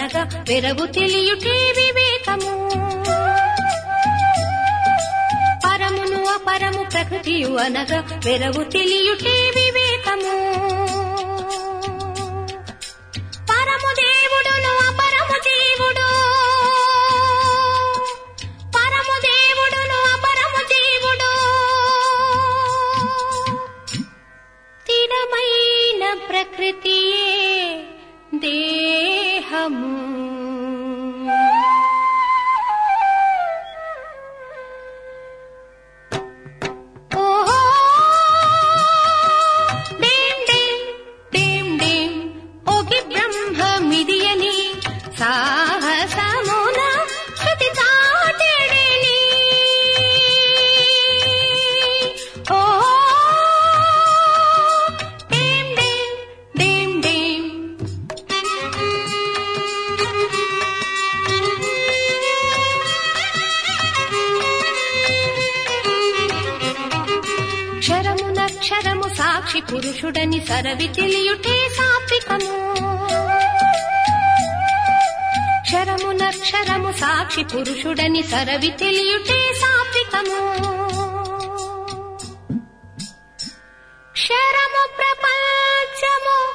అనగా వెరగు తెలియుటే వివేకము పరమును అపరము ప్రకృతియు అనగా వెరగు తెలియుటే వివేకము పరము దేవుడును అపరము జీవుడు పరము దేవుడును అపరము జీవుడు స్థిరమైన ప్రకృతియే దేహము ఓహో డేం డేం డేం డేం ఓగి బ్రహ్మమిదియని సాహసమున శృతి చాటెడిని ఓహో డేం డేం డేం డేం క్షరమునక్షరము సాక్షి పురుషుడని సరవి తెలియుటే సాత్వికము క్షరమునక్షరము సాక్షి పురుషుడని సరవి తెలియుటే సాత్వికము క్షరము ప్రపంచము